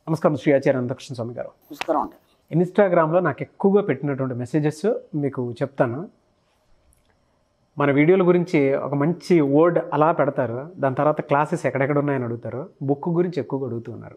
నమస్కారం శ్రీ ఆచార్య అనంతకృష్ణ స్వామి గారు నమస్కారం అండి ఇన్స్టాగ్రామ్లో నాకు ఎక్కువగా పెట్టినటువంటి మెసేజెస్ మీకు చెప్తాను మన వీడియోల గురించి ఒక మంచి వర్డ్ అలా పెడతారు దాని తర్వాత క్లాసెస్ ఎక్కడెక్కడ ఉన్నాయని అడుగుతారు బుక్ గురించి ఎక్కువగా అడుగుతున్నారు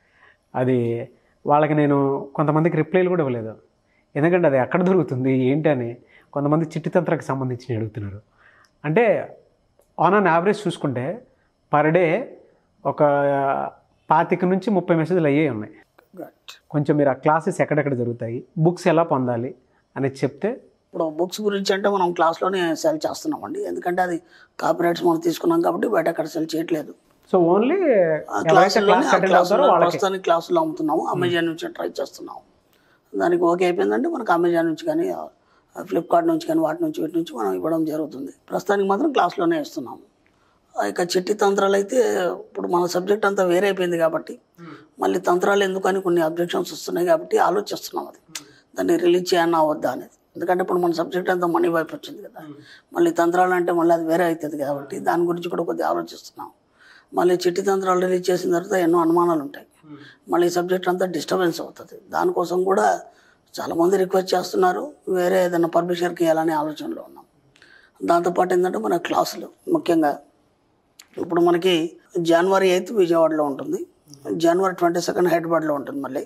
అది వాళ్ళకి నేను కొంతమందికి రిప్లైలు కూడా ఇవ్వలేదు ఎందుకంటే అది ఎక్కడ దొరుకుతుంది ఏంటి అని కొంతమంది చిట్టి తంత్రకు సంబంధించి అడుగుతున్నారు అంటే ఆన్ అన్ యావరేజ్ చూసుకుంటే పర్ డే ఒక పాతిక నుంచి ముప్పై మెసేజ్లు అయ్యే ఉన్నాయి గుడ్ కొంచెం మీరు ఆ క్లాసెస్ ఎక్కడెక్కడ జరుగుతాయి బుక్స్ ఎలా పొందాలి అనేది చెప్తే ఇప్పుడు బుక్స్ గురించి అంటే మనం క్లాస్లోనే సెల్ చేస్తున్నామండి ఎందుకంటే అది కాపీరైట్స్ మనం తీసుకున్నాం కాబట్టి బయట అక్కడ సెల్ చేయట్లేదు సో ఓన్లీ ఆ ఎవరైతే క్లాసుల్లోనే క్లాస్ ఆ అటెండ్ అవుతారో క్లాసుల్లో వాళ్ళకి ప్రస్తుతానికి క్లాసులో అమ్ముతున్నాము అమెజాన్ నుంచి ట్రై చేస్తున్నాము దానికి ఓకే అయిపోయిందంటే మనకు అమెజాన్ నుంచి కానీ ఫ్లిప్కార్ట్ నుంచి కానీ వాటి నుంచి వీటి నుంచి మనం ఇవ్వడం జరుగుతుంది ప్రస్తుతానికి మాత్రం క్లాస్లోనే ఇస్తున్నాము ఆ ఇక చిట్టి తంత్రాలు అయితే ఇప్పుడు మన సబ్జెక్ట్ అంతా వేరే అయిపోయింది కాబట్టి మళ్ళీ తంత్రాలు ఎందుకని కొన్ని అబ్జెక్షన్స్ వస్తున్నాయి కాబట్టి ఆలోచిస్తున్నాం అది దాన్ని రిలీజ్ చేయన్నా వద్దా అనేది ఎందుకంటే ఇప్పుడు మన సబ్జెక్ట్ అంతా మనీ వైపు వచ్చింది కదా మళ్ళీ తంత్రాలు అంటే మళ్ళీ అది వేరే అవుతుంది కాబట్టి దాని గురించి కూడా కొద్దిగా ఆలోచిస్తున్నాం మళ్ళీ చిట్టి తంత్రాలు రిలీజ్ చేసిన తర్వాత ఎన్నో అనుమానాలు ఉంటాయి మళ్ళీ ఈ సబ్జెక్ట్ అంతా డిస్టర్బెన్స్ అవుతుంది దానికోసం కూడా చాలామంది రిక్వెస్ట్ చేస్తున్నారు వేరే ఏదైనా పర్మిషన్కి ఇవ్వాలనే ఆలోచనలో ఉన్నాం దాంతోపాటు ఏంటంటే మన క్లాసులు ముఖ్యంగా ఇప్పుడు మనకి జనవరి ఎయిత్ విజయవాడలో ఉంటుంది జనవరి ట్వంటీ సెకండ్ హైదరాబాద్లో ఉంటుంది మళ్ళీ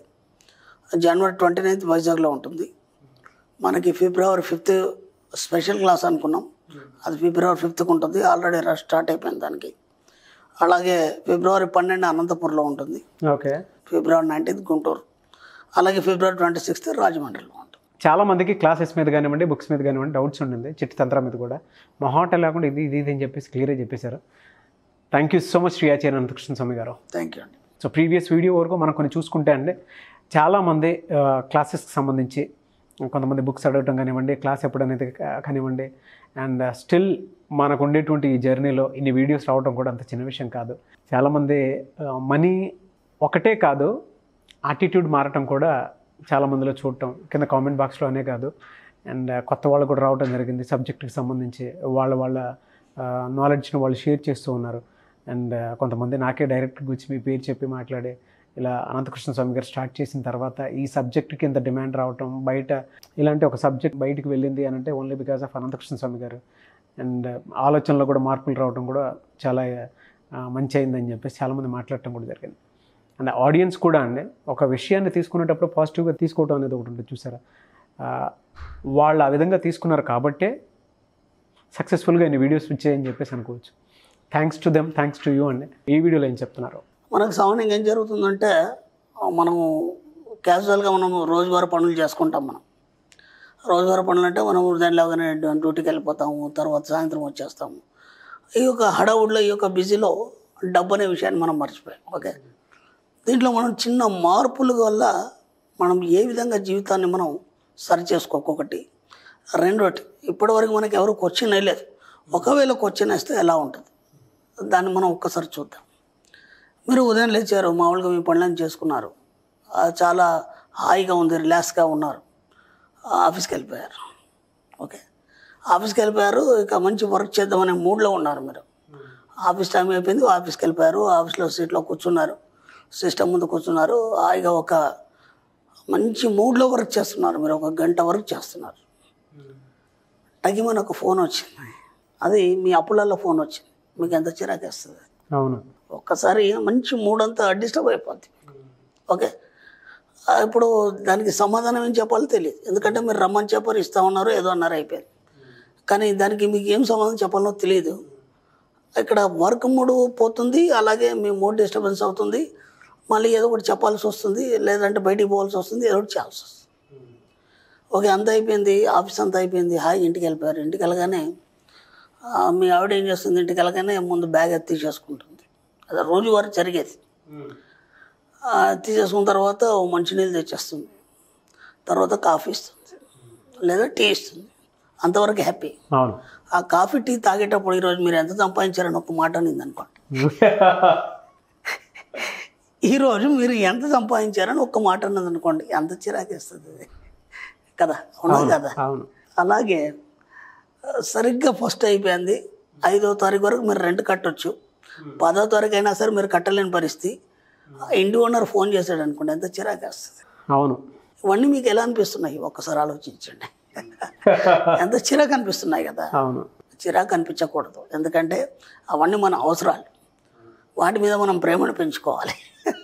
జనవరి ట్వంటీ నైన్త్ వైజాగ్లో ఉంటుంది మనకి ఫిబ్రవరి ఫిఫ్త్ స్పెషల్ క్లాస్ అనుకున్నాం అది ఫిబ్రవరి ఫిఫ్త్కి ఉంటుంది ఆల్రెడీ రష్ స్టార్ట్ అయిపోయింది దానికి అలాగే ఫిబ్రవరి పన్నెండు అనంతపురంలో ఉంటుంది ఓకే ఫిబ్రవరి నైన్టీన్త్ గుంటూరు అలాగే ఫిబ్రవరి ట్వంటీ సిక్స్త్ రాజమండ్రిలో ఉంటుంది చాలా మందికి క్లాసెస్ మీద కానివ్వండి బుక్స్ మీద కానివ్వండి డౌట్స్ ఉండింది చిట్టి తంత్రం మీద కూడా మొహాట లేకుండా ఇది ఇది ఇది అని చెప్పేసి క్లియర్గా చెప్పేశారు thank you so much Shri Acharya Ananthakrishna Swami గారు థ్యాంక్ యూ అండి సో ప్రీవియస్ వీడియో వరకు మనం కొన్ని చూసుకుంటే అండి చాలామంది క్లాసెస్కి సంబంధించి కొంతమంది బుక్స్ అడగటం కానివ్వండి క్లాస్ ఎప్పుడు అనేది కా- కానివ్వండి అండ్ స్టిల్ మనకు ఉండేటువంటి ఈ జర్నీలో ఇన్ని వీడియోస్ రావడం కూడా అంత చిన్న విషయం కాదు చాలామంది మనీ ఒకటే కాదు యాటిట్యూడ్ మారటం కూడా చాలా మందిలో చూడటం కింద కామెంట్ బాక్స్లో అనే కాదు అండ్ కొత్త వాళ్ళు కూడా రావడం జరిగింది సబ్జెక్ట్కి సంబంధించి వాళ్ళ వాళ్ళ నాలెడ్జ్ని వాళ్ళు షేర్ చేస్తూ ఉన్నారు అండ్ కొంతమంది నాకే డైరెక్ట్గా వచ్చి మీ పేరు చెప్పి మాట్లాడే ఇలా అనంతకృష్ణ స్వామి గారు స్టార్ట్ చేసిన తర్వాత ఈ సబ్జెక్ట్కి ఇంత డిమాండ్ రావటం బయట ఇలాంటి ఒక సబ్జెక్ట్ బయటికి వెళ్ళింది అని అంటే only because of Ananthakrishna Swami గారు అండ్ ఆలోచనలో కూడా మార్పులు రావడం కూడా చాలా ఆ, మంచి అయిందని చెప్పేసి చాలామంది మాట్లాడటం కూడా జరిగింది అండ్ ఆడియన్స్ కూడా అండి ఒక విషయాన్ని తీసుకునేటప్పుడు పాజిటివ్గా తీసుకోవడం అనేది ఒకటి ఉంటుంది చూసారా ఆ, వాళ్ళు ఆ విధంగా తీసుకున్నారు కాబట్టే సక్సెస్ఫుల్గా ఇన్ని వీడియోస్ వచ్చాయని చెప్పేసి అనుకోవచ్చు thanks to them thanks to you అండి ఈ వీడియోలో ఏం చెప్తున్నారు మనకు సామాన్యంగా ఏం జరుగుతుందంటే ఆ, మనము క్యాజువల్గా మనం రోజువారీ పనులు చేసుకుంటాం మనం రోజువారీ పనులు అంటే మనం ఉదయం లేవగానే డ్యూటీకి వెళ్ళిపోతాము తర్వాత సాయంత్రం వచ్చేస్తాము ఈ యొక్క హడావుడిలో ఈ యొక్క బిజీలో డబ్బు అనే విషయాన్ని మనం మర్చిపోయాం ఓకే దీంట్లో మనం చిన్న మార్పుల వల్ల మనం ఏ విధంగా జీవితాన్ని మనం సరి చేసుకోకొకటి రెండోటి ఇప్పటివరకు మనకి ఎవరు క్వశ్చన్ వేయలేదు ఒకవేళ క్వశ్చన్ వేస్తే ఎలా ఉంటుంది దాన్ని మనం ఒక్కసారి చూద్దాం మీరు ఉదయం లేచారు మామూలుగా మీ పనులను చేసుకున్నారు ఆ, చాలా హాయిగా ఉంది రిలాక్స్గా ఉన్నారు ఆ, ఆఫీస్కి వెళ్ళిపోయారు ఓకే ఆఫీస్కి వెళ్ళిపోయారు ఇక మంచి వర్క్ చేద్దామనే మూడ్లో ఉన్నారు మీరు ఆఫీస్ టైం అయిపోయింది ఆఫీస్కి వెళ్ళిపోయారు ఆఫీస్లో సీట్లో కూర్చున్నారు సిస్టమ్ ముందు కూర్చున్నారు హాయిగా ఒక మంచి మూడ్లో వర్క్ చేస్తున్నారు మీరు ఒక గంట వర్క్ చేస్తున్నారు తగిమని ఒక ఫోన్ వచ్చింది అది మీ అప్పులలో ఫోన్ వచ్చింది మీకు ఎంత చిరాకేస్తుంది అవును ఒక్కసారి మంచి మూడ్ అంతా డిస్టర్బ్ అయిపోద్ది ఓకే ఆ, ఇప్పుడు దానికి సమాధానం ఏం చెప్పాలో తెలియదు ఎందుకంటే మీరు రమ్మని చెప్పారు ఇస్తా ఉన్నారు ఏదో అన్నారు అయిపోయింది కానీ దానికి మీకు ఏం సమాధానం చెప్పాలో తెలియదు ఇక్కడ వర్క్ మూడు పోతుంది అలాగే మీ మూడ్ డిస్టర్బెన్స్ అవుతుంది మళ్ళీ ఏదో ఒకటి చెప్పాల్సి వస్తుంది లేదంటే బయటికి పోవాల్సి వస్తుంది ఏదో ఒకటి చేయాల్సి వస్తుంది ఓకే అంత అయిపోయింది ఆఫీస్ అంతా అయిపోయింది హాయి ఇంటికి వెళ్ళిపోయారు ఇంటికి వెళ్ళగానే ఆ, మీ ఆవిడ ఏం చేస్తుంది ఇంటికి వెళ్ళగానే ముందు బ్యాగ్ అది తీసేసుకుంటుంది అది రోజువారీ జరిగేది ఆ, తీసేసుకున్న తర్వాత ఓ మంచినీళ్ళు తెచ్చేస్తుంది తర్వాత కాఫీ ఇస్తుంది లేదా టీ ఇస్తుంది అంతవరకు హ్యాపీ అవును ఆ కాఫీ టీ తాగేటప్పుడు ఈరోజు మీరు ఎంత సంపాదించారని ఒక మాట అనింది అనుకోండి ఈరోజు మీరు ఎంత సంపాదించారని ఒక్క మాట అన్నది అనుకోండి ఎంత చిరాకేస్తుంది అది. కదా అవునా కదా అవును అలాగే ఆ, సరిగ్గా ఫస్ట్ అయిపోయింది ఐదో తారీఖు వరకు మీరు రెంట్ కట్టొచ్చు పదో తారీఖు అయినా సరే మీరు కట్టలేని పరిస్థితి ఆ ఇంటి ఓనర్ ఫోన్ చేశాడు అనుకోండి ఎంత చిరాకు వస్తుంది అవును ఇవన్నీ మీకు ఎలా అనిపిస్తున్నాయి ఒక్కసారి ఆలోచించండి ఎంత చిరాకు అనిపిస్తున్నాయి కదా అవును చిరాకు అనిపించకూడదు ఎందుకంటే అవన్నీ మన అవసరాలు వాటి మీద మనం ప్రేమను పెంచుకోవాలి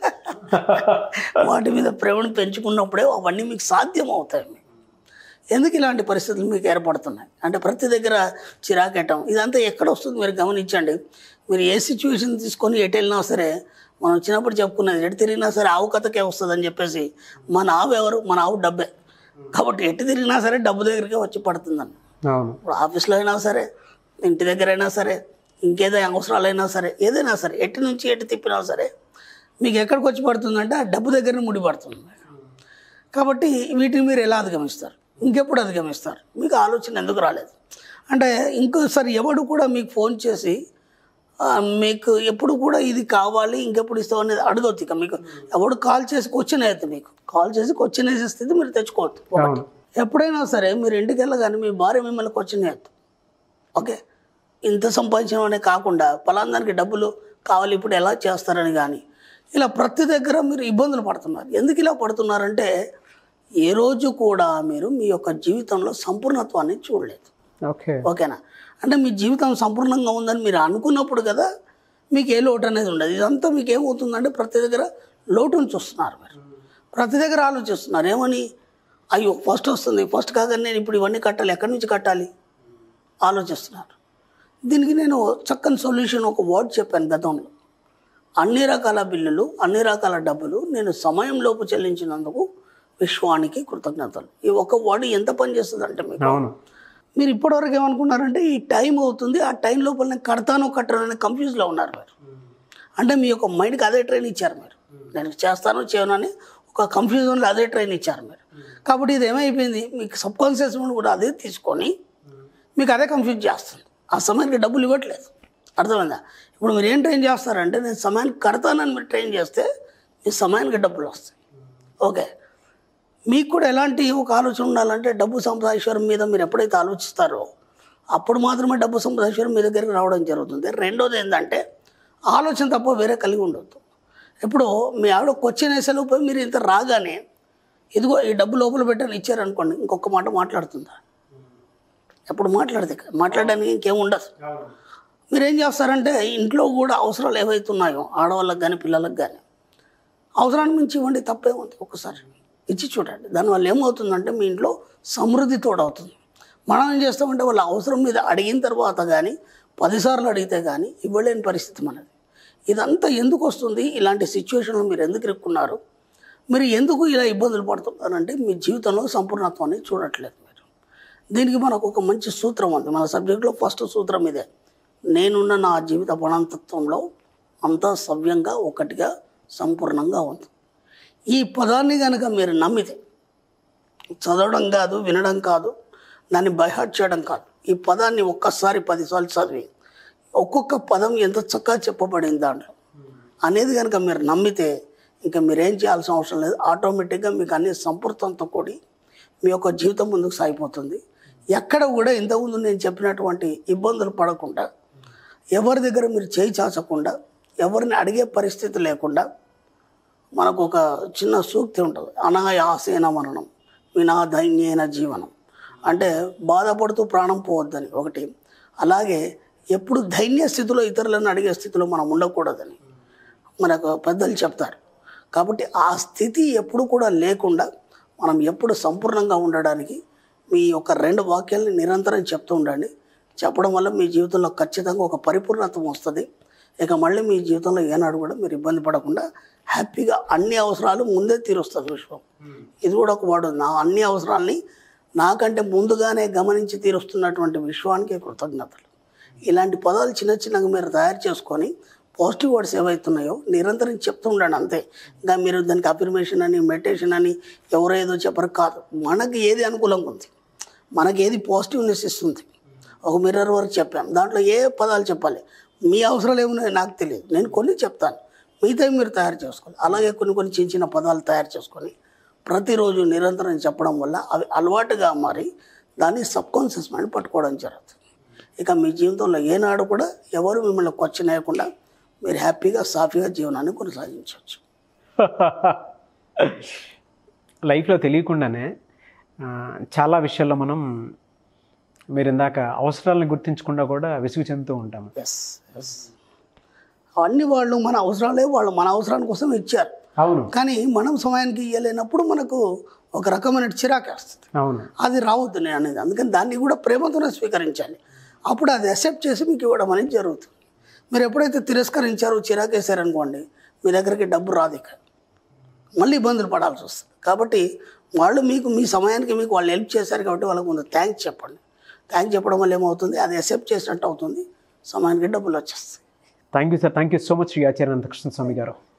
వాటి మీద ప్రేమను పెంచుకున్నప్పుడే అవన్నీ మీకు సాధ్యం అవుతాయి మీకు ఎందుకు ఇలాంటి పరిస్థితులు మీకు ఏర్పడుతున్నాయి అంటే ప్రతి దగ్గర చిరాకెట్టం ఇదంతా ఎక్కడ వస్తుంది మీరు గమనించండి మీరు ఏ సిచ్యువేషన్ తీసుకొని ఎటు వెళ్ళినా సరే మనం చిన్నప్పుడు చెప్పుకున్నది ఎటు తిరిగినా సరే ఆవు కథకే వస్తుంది అని చెప్పేసి మన ఆవు ఎవరు మన ఆవు డబ్బే కాబట్టి ఎటు తిరిగినా సరే డబ్బు దగ్గరికే వచ్చి పడుతుందని అవును ఇప్పుడు ఆఫీస్లో అయినా సరే ఇంటి దగ్గర అయినా సరే ఇంకేదో అవసరాలైనా సరే ఏదైనా సరే ఎటు నుంచి ఎటు తిప్పినా సరే మీకు ఎక్కడికి వచ్చి పడుతుందంటే ఆ డబ్బు దగ్గర ముడి పడుతుంది కాబట్టి వీటిని మీరు ఎలా అధిగమిస్తారు ఇంకెప్పుడు అధిగమిస్తారు మీకు ఆలోచన ఎందుకు రాలేదు అంటే ఇంకోసారి ఎవడు కూడా మీకు ఫోన్ చేసి ఆ, మీకు ఎప్పుడు కూడా ఇది కావాలి ఇంకెప్పుడు ఇస్తావు అనేది అడగొద్దు ఇక మీకు ఎవడు కాల్ చేసి క్వశ్చన్ వేయద్దు మీకు కాల్ చేసి క్వశ్చన్ వేసే స్థితి మీరు తెచ్చుకోవద్దు ఒకటి. అవును ఎప్పుడైనా సరే మీరు ఇంటికి వెళ్ళగానే మీ భార్య మిమ్మల్ని క్వశ్చన్ వేయద్దు ఓకే ఇంత సంపాదించడం అనే కాకుండా పలాందానికి డబ్బులు కావాలి ఇప్పుడు ఎలా చేస్తారని కానీ ఇలా ప్రతి దగ్గర మీరు ఇబ్బందులు పడుతున్నారు ఎందుకు ఇలా పడుతున్నారంటే ఏ రోజు కూడా మీరు మీ యొక్క జీవితంలో సంపూర్ణత్వాన్ని చూడలేదు ఓకే ఓకేనా అంటే మీ జీవితం సంపూర్ణంగా ఉందని మీరు అనుకున్నప్పుడు కదా మీకు ఏ లోటు అనేది ఉండదు ఇదంతా మీకు ఏమవుతుందంటే ప్రతి దగ్గర లోటును చూస్తున్నారు మీరు ప్రతి దగ్గర ఆలోచిస్తున్నారు ఏమని అయ్యో ఫస్ట్ వస్తుంది ఫస్ట్ కాగానే నేను ఇప్పుడు ఇవన్నీ కట్టాలి ఎక్కడి నుంచి కట్టాలి ఆలోచిస్తున్నారు దీనికి నేను చక్కని సొల్యూషన్ ఒక వర్డ్ చెప్పాను గతంలో అన్ని రకాల బిల్లులు అన్ని రకాల డబ్బులు నేను సమయంలోపు చెల్లించినందుకు విశ్వానికి కృతజ్ఞతలు ఈ ఒక్క వర్డ్ ఎంత పని చేస్తుందంటే మీకు అవును మీరు ఇప్పటివరకు ఏమనుకున్నారంటే ఈ టైం అవుతుంది ఆ టైం లోపల నేను కడతాను కట్టను అనే కన్ఫ్యూజ్లో ఉన్నారు మీరు అంటే మీ యొక్క మైండ్కి అదే ట్రైన్ ఇచ్చారు మీరు నేను చేస్తాను చేయను అని ఒక కన్ఫ్యూజన్లో అదే ట్రైన్ ఇచ్చారు మీరు కాబట్టి ఇది ఏమైపోయింది మీకు సబ్ కాన్షియస్ మైండ్ కూడా అదే తీసుకొని మీకు అదే కన్ఫ్యూజ్ చేస్తుంది ఆ సమయానికి డబ్బులు ఇవ్వట్లేదు అర్థమైందా ఇప్పుడు మీరు ఏం ట్రైన్ చేస్తారంటే నేను సమయానికి కడతానని మీరు ట్రైన్ చేస్తే మీ సమయానికి డబ్బులు వస్తాయి ఓకే మీకు కూడా ఎలాంటి ఒక ఆలోచన ఉండాలంటే డబ్బు సంపాదీశ్వరం మీద మీరు ఎప్పుడైతే ఆలోచిస్తారో అప్పుడు మాత్రమే డబ్బు సంపాదీశ్వరం మీ దగ్గరికి రావడం జరుగుతుంది రెండోది ఏంటంటే ఆలోచన తప్ప వేరే కలిగి ఉండొద్దు ఇప్పుడు మీ ఆవిడ క్వశ్చన్ వేసేలోపు మీరు ఇంత రాగానే ఇదిగో ఈ డబ్బు లోపల పెట్టని ఇచ్చారనుకోండి ఇంకొక మాట మాట్లాడుతుందా ఎప్పుడు మాట్లాడదు ఇక. మాట్లాడడానికి ఇంకేం ఉండదు మీరు ఏం చేస్తారంటే ఇంట్లో కూడా అవసరాలు ఏవైతే ఉన్నాయో ఆడవాళ్ళకి కానీ పిల్లలకు కానీ అవసరాన్ని మించి ఇవ్వండి తప్పే ఉంది ఒక్కసారి ఇచ్చి చూడండి దానివల్ల ఏమవుతుందంటే మీ ఇంట్లో సమృద్ధి తోడవుతుంది మనం ఏం చేస్తామంటే వాళ్ళ అవసరం మీద అడిగిన తర్వాత కానీ పదిసార్లు అడిగితే కానీ ఇవ్వలేని పరిస్థితి మనది ఇదంతా ఎందుకు వస్తుంది ఇలాంటి సిచ్యువేషన్లో మీరు ఎందుకు ఇరుక్కున్నారు మీరు ఎందుకు ఇలా ఇబ్బందులు పడుతున్నారంటే మీ జీవితంలో సంపూర్ణత్వాన్ని చూడట్లేదు మీరు దీనికి మనకు ఒక మంచి సూత్రం ఉంది మన సబ్జెక్ట్లో ఫస్ట్ సూత్రం ఇదే నేనున్న నా జీవిత పణంతత్వంలో అంతా సవ్యంగా ఒకటిగా సంపూర్ణంగా ఉంది ఈ పదాన్ని కనుక మీరు నమ్మితే చదవడం కాదు వినడం కాదు దాన్ని బైహార్ట్ చేయడం కాదు ఈ పదాన్ని ఒక్కసారి పదిసార్లు చదివి ఒక్కొక్క పదం ఎంత చక్కగా చెప్పబడింది దాంట్లో అనేది కనుక మీరు నమ్మితే ఇంకా మీరేం చేయాల్సిన అవసరం లేదు ఆటోమేటిక్గా మీకు అన్ని సంపూర్తంతో కూడి మీ యొక్క జీవితం ముందుకు సాగిపోతుంది ఎక్కడ కూడా ఇంతకుముందు నేను చెప్పినటువంటి ఇబ్బందులు పడకుండా ఎవరి దగ్గర మీరు చేయి చాచకుండా ఎవరిని అడిగే పరిస్థితి లేకుండా మనకు ఒక చిన్న సూక్తి ఉంటుంది అనాయాసేన మరణం వినా దైన్యైన జీవనం అంటే బాధపడుతూ ప్రాణం పోవద్దని ఒకటి అలాగే ఎప్పుడు దైన్య స్థితిలో ఇతరులను అడిగే స్థితిలో మనం ఉండకూడదని మనకు పెద్దలు చెప్తారు కాబట్టి ఆ స్థితి ఎప్పుడు కూడా లేకుండా మనం ఎప్పుడు సంపూర్ణంగా ఉండడానికి మీ యొక్క రెండు వాక్యాలని నిరంతరం చెప్తూ ఉండండి చెప్పడం వల్ల మీ జీవితంలో ఖచ్చితంగా ఒక పరిపూర్ణత వస్తుంది ఇక మళ్ళీ మీ జీవితంలో ఏనాడు కూడా మీరు ఇబ్బంది పడకుండా హ్యాపీగా అన్ని అవసరాలు ముందే తీరుస్తుంది విశ్వం ఇది కూడా ఒక వాడు నా అన్ని అవసరాల్ని నాకంటే ముందుగానే గమనించి తీరుస్తున్నటువంటి విశ్వానికి కృతజ్ఞతలు ఇలాంటి పదాలు చిన్న చిన్నగా మీరు తయారు చేసుకొని పాజిటివ్ వర్డ్స్ ఏవైతున్నాయో నిరంతరం చెప్తూ ఉండండి అంతే ఇంకా మీరు దానికి అఫర్మేషన్ అని మెడిటేషన్ అని ఎవరో ఏదో చెప్పరు కాదు మనకి ఏది అనుకూలంగా ఉంది మనకి ఏది పాజిటివ్నెస్ ఇస్తుంది ఒక మిర్రర్ వరకు చెప్పాను దాంట్లో ఏ పదాలు చెప్పాలి మీ అవసరాలు ఏమున్నాయో నాకు తెలియదు నేను కొన్ని చెప్తాను మిగతా మీరు తయారు చేసుకోవాలి అలాగే కొన్ని కొన్ని చిన్న చిన్న పదాలు తయారు చేసుకొని ప్రతిరోజు నిరంతరం చెప్పడం వల్ల అవి అలవాటుగా మారి దాన్ని సబ్ కాన్షియస్ మైండ్ పట్టుకోవడం జరుగుతుంది ఇక మీ జీవితంలో ఏనాడు కూడా ఎవరు మిమ్మల్ని క్వశ్చన్ వేయకుండా మీరు హ్యాపీగా సాఫీగా జీవనాన్ని కొనసాగించవచ్చు లైఫ్లో తెలియకుండానే ఆ, చాలా విషయాల్లో మనం మీరు ఇందాక అవసరాలను గుర్తించకుండా కూడా విసుగు చెందుతూ ఉంటాము ఎస్ ఎస్ అవన్నీ వాళ్ళు మన అవసరాలే వాళ్ళు మన అవసరాల కోసం ఇచ్చారు అవును కానీ మనం సమయానికి ఇవ్వలేనప్పుడు మనకు ఒక రకమైన చిరాకు వేస్తుంది అవును అది రావద్దు నేను అనేది అందుకని దాన్ని కూడా ప్రేమతోనే స్వీకరించాలి అప్పుడు అది అక్సెప్ట్ చేసి మీకు ఇవ్వడం అనేది జరుగుతుంది మీరు ఎప్పుడైతే తిరస్కరించారో చిరాకేశారనుకోండి మీ దగ్గరికి డబ్బు రాదు ఇక మళ్ళీ ఇబ్బందులు పడాల్సి వస్తుంది కాబట్టి వాళ్ళు మీకు మీ సమయానికి మీకు వాళ్ళు హెల్ప్ చేశారు కాబట్టి వాళ్ళకి ముందు థ్యాంక్స్ చెప్పండి థ్యాంక్స్ చెప్పడం వల్ల ఏమవుతుంది అది అక్సెప్ట్ చేసినట్టు అవుతుంది సమయానికి డబ్బులు వచ్చేస్తాయి thank you sir thank you so much Shri Acharya Ananthakrishna Swami గారు